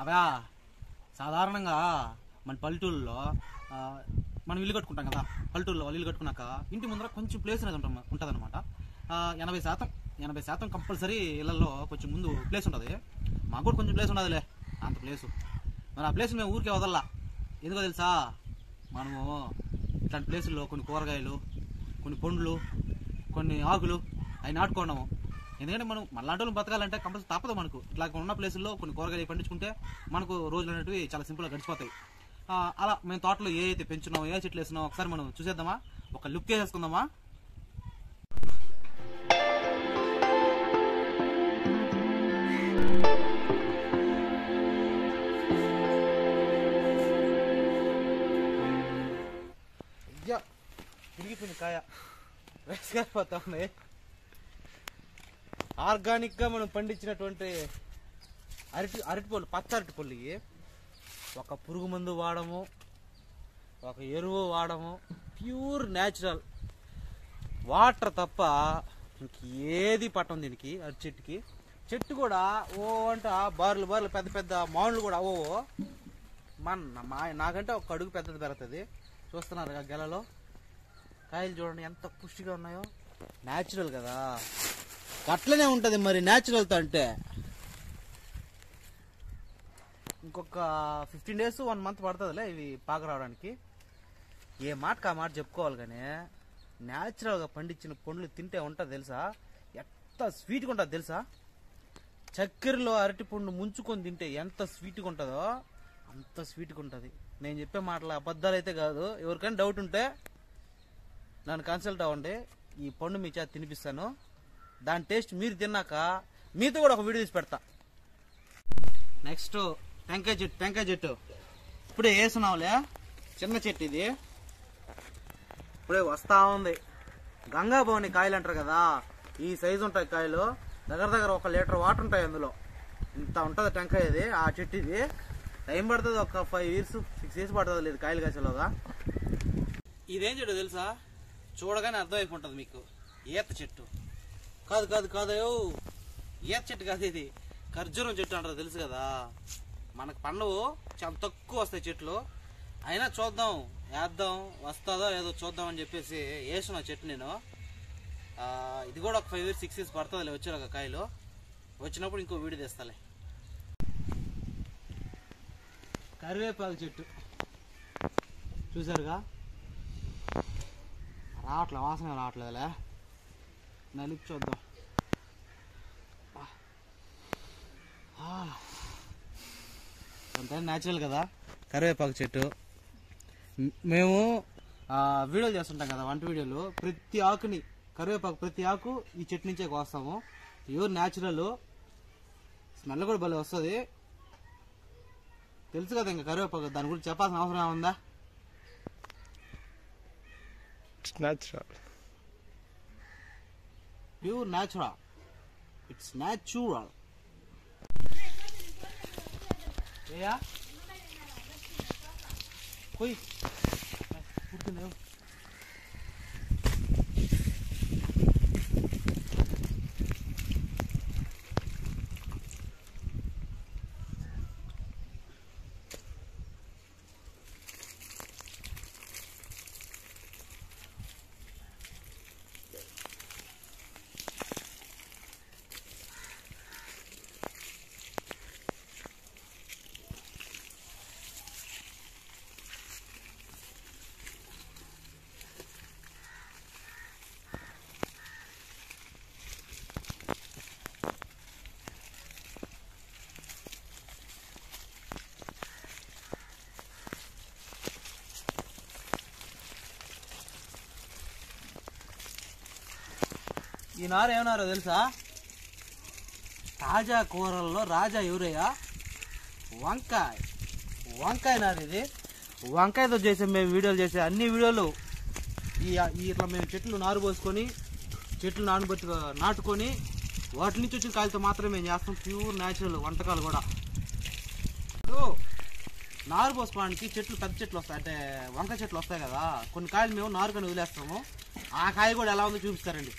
అవా సాధారణంగా మన పల్లెటూళ్ళలో ఆ, మనం ఇల్లు కట్టుకుంటాం కదా పల్లెటూరులో వాళ్ళు ఇల్లు కట్టుకున్నాక ఇంటి ముందర కొంచెం ప్లేస్ అనేది ఉంటాం ఉంటుంది అనమాట ఎనభై శాతం ఎనభై శాతం కంపల్సరీ ఇళ్లలో కొంచెం ముందు ప్లేస్ ఉంటుంది మాకు కూడా కొంచెం ప్లేస్ ఉండదులే అంత ప్లేసు మరి ఆ ప్లేస్ మేము ఊరికే వదల్లా ఎందుకో తెలుసా మనము ఇట్లాంటి ప్లేసుల్లో కొన్ని కూరగాయలు కొన్ని పండ్లు కొన్ని ఆకులు అవి నాటుకోవడము ఎందుకంటే మనం మనలాంటి వాళ్ళు బతకాలంటే కంపల్సరీ తప్పదు మనకు ఇట్లా ఉన్న ప్లేసుల్లో కొన్ని కూరగాయలు పండించుకుంటే మనకు రోజులు అనేటివి చాలా సింపుల్గా గడిచిపోతాయి ఆ, అలా మేము తోటలో ఏ అయితే పెంచున్నామో ఏ చెట్లు వేస్తున్నామో ఒకసారి మనం చూసేద్దామా ఒక లుక్ వేసేసుకుందామా అయ్యా తిరిగిపోయింది కాయ వేసుకపోతా ఉన్నాయి ఆర్గానిక్ గా మనం పండించినటువంటి అరటి అరటిపళ్ళు పచ్చ అరటిపళ్ళు ఇవి ఒక పురుగు మందు వాడము ఒక ఎరువు వాడము ప్యూర్ న్యాచురల్ వాటర్ తప్ప ఇంక ఏది పట్టం దీనికి అరటి చెట్టుకి చెట్టు కూడా ఓ అంట బార్లు బార్లు పెద్ద పెద్ద మానులు కూడా ఓ మన మా నాకంటే ఒక అడుగు పెద్దది పెరుగుతుంది చూస్తున్నారు ఆ గెలలో కాయలు చూడండి ఎంత పుష్టిగా ఉన్నాయో న్యాచురల్ కదా అట్లనే ఉంటది మరి న్యాచురల్తో అంటే ఇంకొక ఫిఫ్టీన్ డేస్ వన్ మంత్ పడుతుందిలే ఇవి పాక రావడానికి ఏ మాటకు ఆ మాట చెప్పుకోవాలి కానీ న్యాచురల్గా పండించిన పండ్లు తింటే ఉంటుంది తెలుసా ఎంత స్వీట్గా ఉంటుంది తెలుసా చక్కెరలో అరటి పండు ముంచుకొని తింటే ఎంత స్వీట్గా ఉంటుందో అంత స్వీట్గా ఉంటుంది నేను చెప్పే మాటలు అబద్ధాలు అయితే కాదు ఎవరికైనా డౌట్ ఉంటే నన్ను కన్సల్ట్ అవ్వండి ఈ పండు మీ చేత తినిపిస్తాను దాని టేస్ట్ మీరు తిన్నాక మీతో కూడా ఒక వీడియో తీసి పెడతా నెక్స్ట్ టెంకాయ చెట్టు టెంకాయ చెట్టు ఇప్పుడే వేస్తున్నావులే చిన్న చెట్టు ఇది ఇప్పుడే వస్తా ఉంది గంగా భవని కాయలు అంటారు కదా ఈ సైజు ఉంటాయి కాయలు దగ్గర దగ్గర ఒక లీటర్ వాటర్ ఉంటాయి అందులో ఇంత ఉంటుంది టెంకాయ ఇది ఆ చెట్టు ఇది టైం పడుతుంది ఒక ఫైవ్ ఇయర్స్ సిక్స్ ఇయర్స్ పడుతుంది లేదు కాయలు కాసేలోగా ఇదేం చెట్టు తెలుసా చూడగానే అర్థమైపోతుంది మీకు ఈత చెట్టు కాదు కాదు కాదు ఈత చెట్టు కాదు ఇది ఖర్జూరం చెట్టు అంటారు తెలుసు కదా మనకు పండువు చాలా తక్కువ వస్తాయి చెట్లు అయినా చూద్దాం వేద్దాం వస్తుందో ఏదో చూద్దాం అని చెప్పేసి వేసిన చెట్టు నేను ఆ, ఇది కూడా ఒక ఫైవ్ ఇయర్స్ సిక్స్ ఇయర్స్ పడుతుంది వచ్చే కాయలు వచ్చినప్పుడు ఇంకో వీడియో తెస్తాలే కరివేపాకు చెట్టు చూసారుగా రావట్లే వాసన రావట్లేదులే నలిపి చూద్దాం అంతా న్యాచురల్ కదా కరివేపాకు చెట్టు మ్- మేము ఆ, వీడియోలు చేస్తుంటాం కదా వంట వీడియోలు ప్రతి ఆకుని కరివేపాకు ప్రతి ఆకు ఈ చెట్టు నుంచే కోస్తాము ప్యూర్ న్యాచురల్ స్మెల్ కూడా భలే వస్తుంది తెలుసు కదా ఇంకా కరివేపాకు దాని గురించి చెప్పాల్సిన అవసరం ఏముందా It's natural. Pure natural it's natural ఏయా పోయి పుడుతుంది ఈ నారు ఏమన్నారో తెలుసా తాజా కూరల్లో రాజా ఎవరయ్యా వంకాయ వంకాయ నారు ఇది వంకాయతో చేసే మేము వీడియోలు చేసే అన్ని వీడియోలు ఈ ఈ ఇట్లా మేము చెట్లు నారు పోసుకొని చెట్లు నానబెట్టు నాటుకొని వాటి నుంచి వచ్చిన కాయలతో మాత్రమే మేము చేస్తాం ప్యూర్ న్యాచురల్ వంటకాలు కూడా ఇప్పుడు నారు పోసుకోవడానికి చెట్లు పెద్ద చెట్లు వస్తాయి అంటే వంకాయ చెట్లు వస్తాయి కదా కొన్ని కాయలు మేము నారుకొని వదిలేస్తాము ఆ కాయ కూడా ఎలా ఉందో చూపిస్తారండి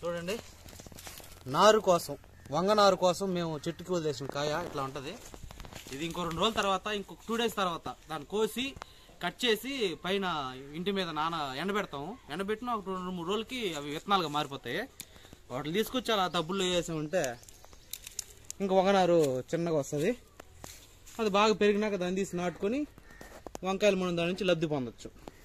చూడండి నారు కోసం వంగ నారు కోసం మేము చెట్టుకి వదిలేసిన కాయ ఇట్లా ఉంటది ఇది ఇంకో రెండు రోజుల తర్వాత ఇంకొక టూ డేస్ తర్వాత దాన్ని కోసి కట్ చేసి పైన ఇంటి మీద నాన ఎండబెడతాం ఎండబెట్టిన ఒక రెండు మూడు రోజులకి అవి విత్తనాలుగా మారిపోతాయి వాటిని తీసుకొచ్చి అలా డబ్బులు వేసి ఉంటే ఇంకా వంగనారు చిన్నగా వస్తుంది అది బాగా పెరిగినాక దాన్ని తీసి నాటుకొని వంకాయలు మనం దాని నుంచి లబ్ధి పొందొచ్చు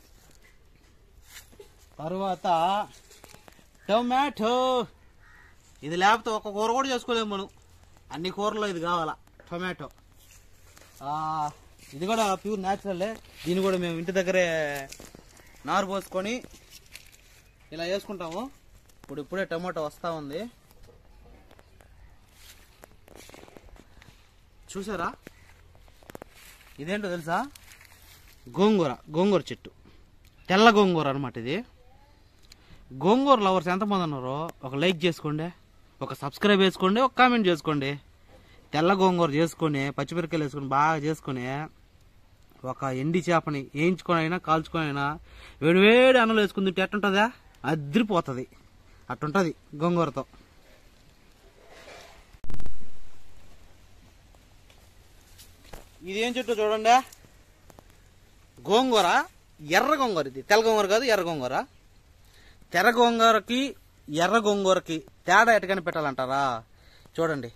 తర్వాత టొమాటో ఇది లేకపోతే ఒక కూర కూడా చేసుకోలేము మనం అన్ని కూరలో ఇది కావాలా టొమాటో ఆ, ఇది కూడా ప్యూర్ న్యాచురలే దీన్ని కూడా మేము ఇంటి దగ్గరే నారు పోసుకొని ఇలా వేసుకుంటాము ఇప్పుడు ఇప్పుడే టమాటో వస్తూ ఉంది చూసారా ఇదేంటో తెలుసా గోంగూర గోంగూర చెట్టు తెల్ల గోంగూర అనమాట ఇది గోంగూర లవర్స్ ఎంతమంది ఉన్నారో ఒక లైక్ చేసుకోండి ఒక సబ్స్క్రైబ్ చేసుకోండి ఒక కామెంట్ చేసుకోండి తెల్ల గోంగూర చేసుకొని పచ్చిమిరకాయలు వేసుకొని బాగా చేసుకొని ఒక ఎండి చేపని వేయించుకొని అయినా కాల్చుకొని అయినా వేడి వేడి అన్నంలో వేసుకుని తింటే ఎట్టుంటుందా అదిరిపోతుంది అట్టుంటుంది గోంగూరతో ఇది ఏం చెట్టు చూడండి గోంగూర ఎర్ర గోంగూర ఇది తెల్ల గోంగూర కాదు ఎర్ర గోంగూర తెర గోంగూరకి ఎర్ర గోంగూరకి తేడా ఎటుకని పెట్టాలంటారా చూడండి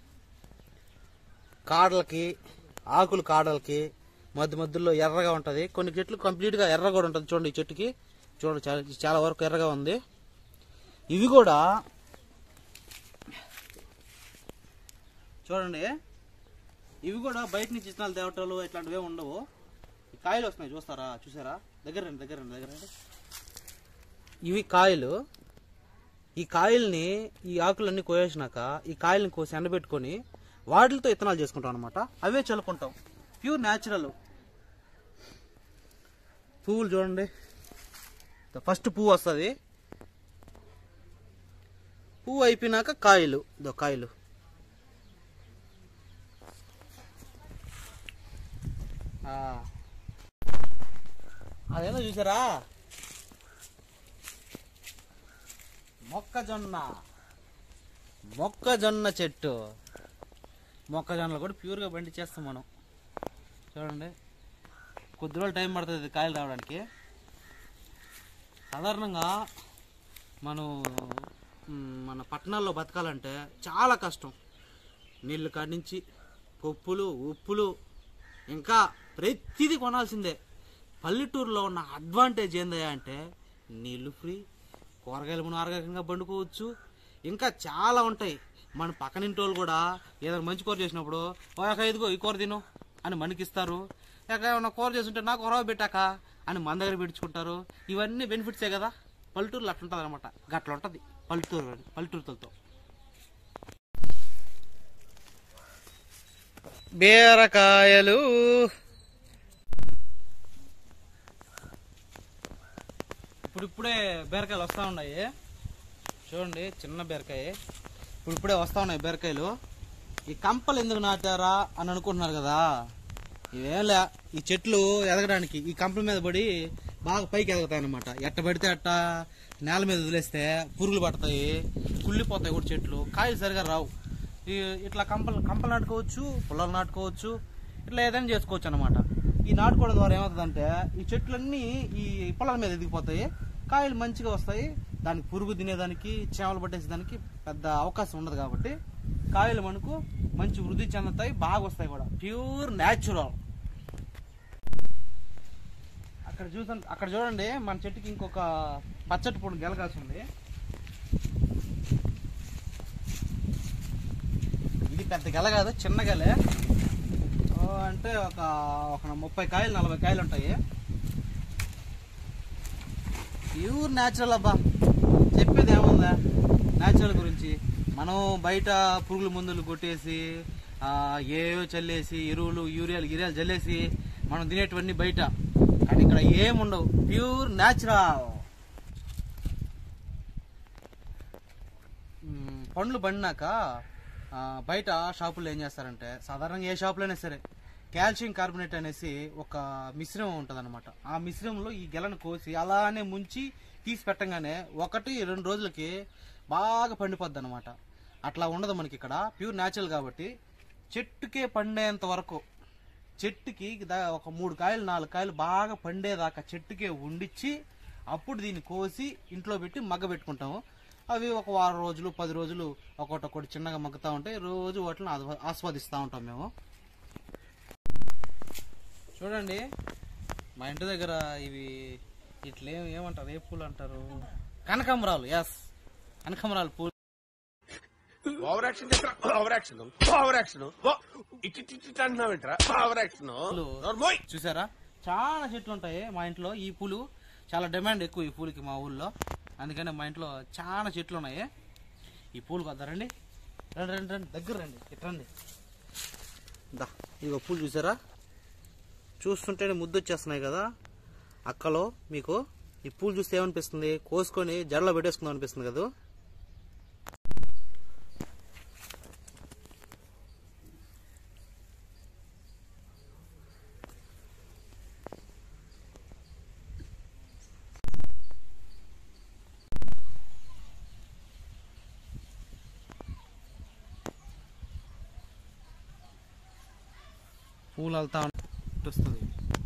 కాడలకి ఆకులు కాడలకి మధ్య మధ్యలో ఎర్రగా ఉంటుంది కొన్ని చెట్లు కంప్లీట్గా ఎర్ర కూడా ఉంటుంది చూడండి ఈ చెట్టుకి చూడండి చాలా చాలా వరకు ఎర్రగా ఉంది ఇవి కూడా చూడండి ఇవి కూడా బయట నుంచి ఇత్తనాలు తేవటాలు ఇట్లాంటివి ఏమి ఉండవు ఈ కాయలు వస్తున్నాయి చూస్తారా చూసారా దగ్గర రండి దగ్గర రండి దగ్గర రండి ఇవి కాయలు ఈ కాయల్ని ఈ ఆకులన్నీ కోయేసినాక ఈ కాయల్ని కోసి ఎండబెట్టుకొని వాటితో ఇత్తనాలు చేసుకుంటాం అనమాట అవే చల్లుకుంటాం ప్యూర్ న్యాచురల్ పువ్వులు చూడండి ఫస్ట్ పువ్వు వస్తుంది పువ్వు అయిపోయినాక కాయలు ఇదో కాయలు ఆ. అదేదో చూసారా మొక్కజొన్న మొక్కజొన్న చెట్టు మొక్కజొన్నలు కూడా ప్యూర్గా బండి చేస్తాం మనం చూడండి కొద్ది రోజులు టైం పడుతుంది ఇది కాయలు రావడానికి సాధారణంగా మనం మ్, మన పట్టణాల్లో బతకాలంటే చాలా కష్టం నీళ్ళు కాడించి పప్పులు ఉప్పులు ఇంకా ప్రతిదీ కొనాల్సిందే పల్లెటూరులో ఉన్న అడ్వాంటేజ్ ఏందయ్యా అంటే నీళ్లు ఫ్రీ కూరగాయలు మనం ఆరోగ్యంగా పండుకోవచ్చు ఇంకా చాలా ఉంటాయి మన పక్కనింటి వాళ్ళు కూడా ఏదైనా మంచి కూర చేసినప్పుడు "ఓ అక్క ఇదిగో ఈ కూర తిను అని మనకిస్తారు లేక ఏమన్నా కూర చేస్తుంటే నాకు కొరవ పెట్టాక అని మన దగ్గర పెట్టించుకుంటారు ఇవన్నీ బెనిఫిట్సే కదా పల్లెటూరులో అట్లా ఉంటుంది అనమాట గట్ల ఉంటుంది పల్లెటూరు పల్లెటూరుతో బీరకాయలు ఇప్పుడు ఇప్పుడే బీరకాయలు వస్తూ ఉన్నాయి చూడండి చిన్న బీరకాయ ఇప్పుడు ఇప్పుడే వస్తూ ఉన్నాయి బీరకాయలు ఈ కంపలు ఎందుకు నాటారా అని అనుకుంటున్నారు కదా ఇవేంలే ఈ చెట్లు ఎదగడానికి ఈ కంపల మీద పడి బాగా పైకి ఎదుగుతాయి అనమాట ఎట్ట పడితే అట్ట నేల మీద వదిలేస్తే పురుగులు పడతాయి కుళ్ళిపోతాయి కూడా చెట్లు కాయలు సరిగా రావు ఈ ఇట్లా కంపలు కంపలు నాటుకోవచ్చు పొలాలు నాటుకోవచ్చు ఇట్లా ఏదైనా చేసుకోవచ్చు అనమాట ఈ నాటుకోవడం ద్వారా ఏమవుతుందంటే ఈ చెట్లన్నీ ఈ పొలాల మీద ఎదిగిపోతాయి కాయలు మంచిగా వస్తాయి దానికి పురుగు తినేదానికి చేమలు పట్టేసేదానికి పెద్ద అవకాశం ఉండదు కాబట్టి కాయలు మనకు మంచి వృద్ధి చెందుతాయి బాగా వస్తాయి కూడా ప్యూర్ న్యాచురల్ అక్కడ చూసాను అక్కడ చూడండి మన చెట్టుకి ఇంకొక పచ్చటి పొడి గెలకాసి ఉంది ఇది పెద్ద గెల కాదు చిన్న గెలే ఓ, అంటే ఒక ఒక ముప్పై కాయలు నలభై కాయలు ఉంటాయి ప్యూర్ న్యాచురల్ అబ్బా చెప్పేది ఏముందా న్యాచురల్ గురించి మనం బయట పురుగుల మందులు కొట్టేసి ఆ, ఏవో చల్లేసి ఎరువులు యూరియాలు గిరియాలు చల్లేసి మనం తినేటివన్నీ బయట కానీ ఇక్కడ ఏముండవు ప్యూర్ న్యాచురల్ మ్మ్, పండ్లు పండినాక ఆ, బయట షాపుల్లో ఏం చేస్తారంటే సాధారణంగా ఏ షాపులోనే సరే కాల్షియం కార్బోనేట్ అనేసి ఒక మిశ్రమం ఉంటుంది ఆ మిశ్రమంలో ఈ గెలను కోసి అలానే ముంచి తీసి పెట్టంగానే ఒకటి రెండు రోజులకి బాగా పండిపోద్ది అనమాట అట్లా ఉండదు మనకి ఇక్కడ ప్యూర్ న్యాచురల్ కాబట్టి చెట్టుకే పండేంత వరకు చెట్టుకి దా- ఒక మూడు కాయలు నాలుగు కాయలు బాగా పండేదాకా చెట్టుకే ఉండిచ్చి అప్పుడు దీన్ని కోసి ఇంట్లో పెట్టి మగ్గ పెట్టుకుంటాము అవి ఒక వారం రోజులు పది రోజులు ఒక్కొక్కటి ఒక్కొక్కటి చిన్నగా మగ్గుతూ ఉంటాయి రోజు వాటిని ఆస్వా- ఆస్వాదిస్తూ ఉంటాం మేము చూడండి మా ఇంటి దగ్గర ఇవి ఇట్లా ఏం- ఏమంటారు ఏ పూలు అంటారు కనకాంబరాలు ఎస్ కనకాంబరాలు పూలు ఓవర్ యాక్షన్ చేస్తా ఓవర్ యాక్షన్ ఓవర్ యాక్షన్ ఇట్టి ఇట్టి అంటున్నావేంట్రా ఓవర్ యాక్షన్ నోర్మోయ్ చూసారా చాలా చెట్లు ఉంటాయి మా ఇంట్లో ఈ పూలు చాలా డిమాండ్ ఎక్కువ ఈ పూలకి మా ఊళ్ళో అందుకని మా ఇంట్లో చాలా చెట్లు ఉన్నాయి ఈ పూలు కొద్దా రండి రండి రండి రండి దగ్గర రండి ఇటు రండి దా ఇగో పూలు చూసారా చూస్తుంటేనే ముద్దు వచ్చేస్తున్నాయి కదా అక్కలో మీకు ఈ పూలు చూస్తే ఏమనిపిస్తుంది కోసుకొని జడలో పెట్టేసుకుందాం అనిపిస్తుంది కదా పూలు వెళ్తా వస్తుంది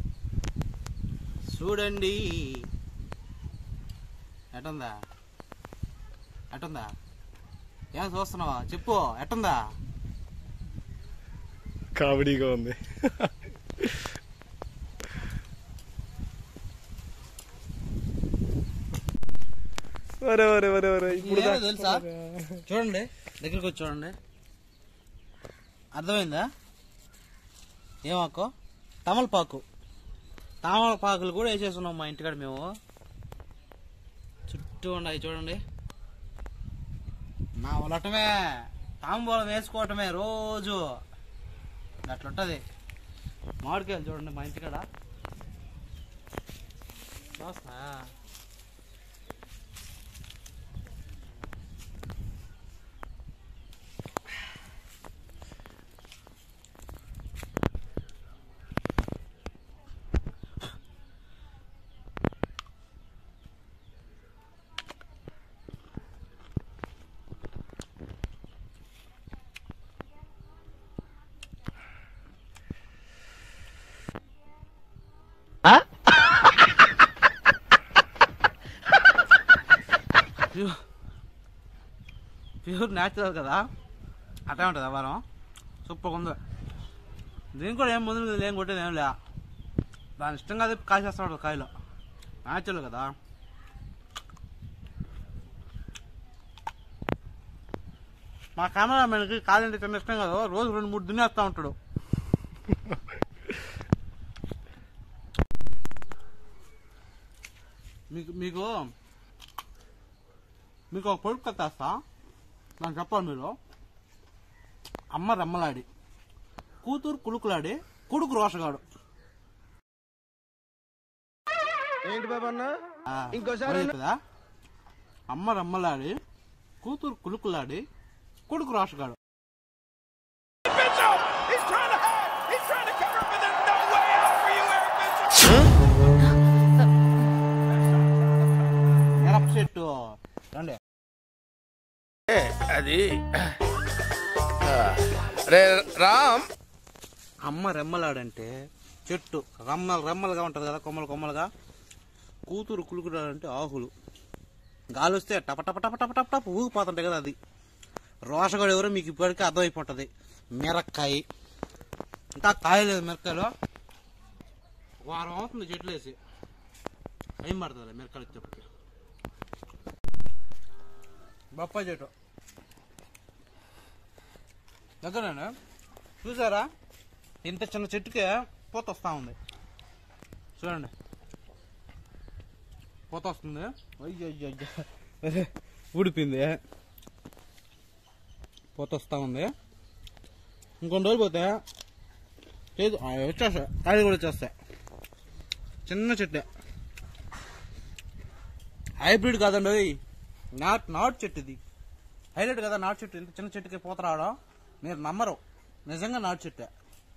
చూడండి ఎటుందా ఎటుందా ఏం చూస్తున్నావా చెప్పు ఎటుందా కామెడీగా ఉంది ఒరే ఒరే ఒరే ఒరే ఇప్పుడు ఇదేదో తెలుసా చూడండి దగ్గరికి వచ్చి చూడండి అర్థమైందా ఏమాకో తమలపాకు తమలపాకులు కూడా వేసేస్తున్నాం మా ఇంటికాడ మేము చుట్టూ ఉన్నాయి చూడండి నా వలటమే తాంబూలం వేసుకోవటమే రోజు అట్లుంటది మామిడికాయలు చూడండి మా ఇంటికాడ చూస్తున్నా ప్యూర్ ప్యూర్ న్యాచురల్ కదా అట్లా ఉంటుంది వ్యాపారం సూపర్గా ఉంది దీనికి కూడా ఏం ముందు ఏం కొట్టేది ఏం లే దాని ఇష్టంగా అది కాసేస్తాడు కాయలు న్యాచురల్ కదా మా కెమెరామెన్కి కాదంటే చిన్న ఇష్టం కదా రోజు రెండు మూడు దున్నేస్తూ ఉంటాడు మీకు మీకు మీకు ఒక పొడుపు కట్టేస్తా నాకు చెప్పాలి మీరు అమ్మ రమ్మలాడి కూతురు కులుకులాడి కొడుకు రోషగాడు ఏంటి బాబా అన్న ఆ, ఇంకోసారి మళ్ళీ చెప్పుదా? అమ్మ రమ్మలాడి కూతురు కులుకులాడి కొడుకు రోషగాడు He's trying to he's trying to cover but there's no way out for you Eric Mitchell మిరప చెట్టు రండి అది రే రామ్ అమ్మ రెమ్మలాడంటే చెట్టు రమ్మలు రెమ్మలుగా ఉంటుంది కదా కొమ్మలు కొమ్మలుగా కూతురు కులుకులాడంటే ఆకులు గాలి వస్తే టప టప టప టప టప టప ఊగిపోతుంటాయి కదా అది రోషగాడు ఎవరో మీకు ఇప్పటికే అర్థమైపోతుంది మిరక్కాయ ఇంకా కాయలేదు మిరకాయలు వారం అవుతుంది చెట్లు వేసి ఏం పడుతుంది మిరకాయలు వచ్చేప్పటికి బొప్పాయి చెట్టు దగ్గరేనా చూసారా ఇంత చిన్న చెట్టుకే పూత వస్తూ ఉంది చూడండి పూత వస్తుంది అయ్యో అయ్యో అయ్యో అరే, ఊడిపోయింది పూత వస్తూ ఉంది ఇంకొన్ని రోజులు పోతే లేదు ఆ, వచ్చేస్తాయి కాయలు కూడా వచ్చేస్తాయి చిన్న చెట్టే హైబ్రిడ్ కాదండి ఓయ్. నాట్ నాటు చెట్టు ఇది హైలైట్ కదా నాటు చెట్టు ఇంత చిన్న చెట్టుకి పూత రావడం మీరు నమ్మరు నిజంగా నాటు చెట్టే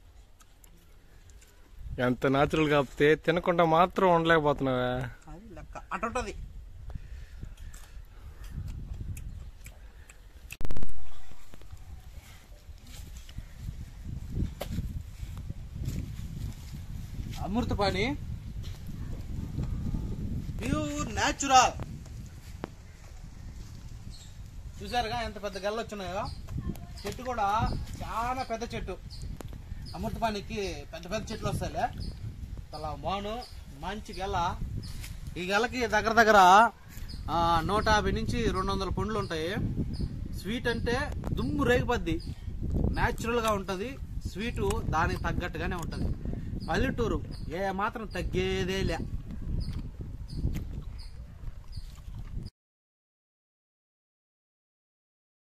ఎంత న్యాచురల్ కాకపోతే తినకుండా మాత్రం ఉండలేకపోతున్నావా అది లెక్క అటుంటది అమృతపాణి ప్యూర్ న్యాచురల్ చూసారుగా ఎంత పెద్ద గెల్ల వచ్చినాయో చెట్టు కూడా చాలా పెద్ద చెట్టు అమృతపాణికి పెద్ద పెద్ద చెట్లు వస్తాయిలే అలా బాను మంచి గెల ఈ గెలకి దగ్గర దగ్గర ఆ, నూట యాభై నుంచి రెండు వందల పండ్లు ఉంటాయి స్వీట్ అంటే దుమ్ము రేగిపోద్ది న్యాచురల్ గా ఉంటది స్వీటు దానికి తగ్గట్టుగానే ఉంటది పల్లెటూరు ఏ మాత్రం తగ్గేదే లే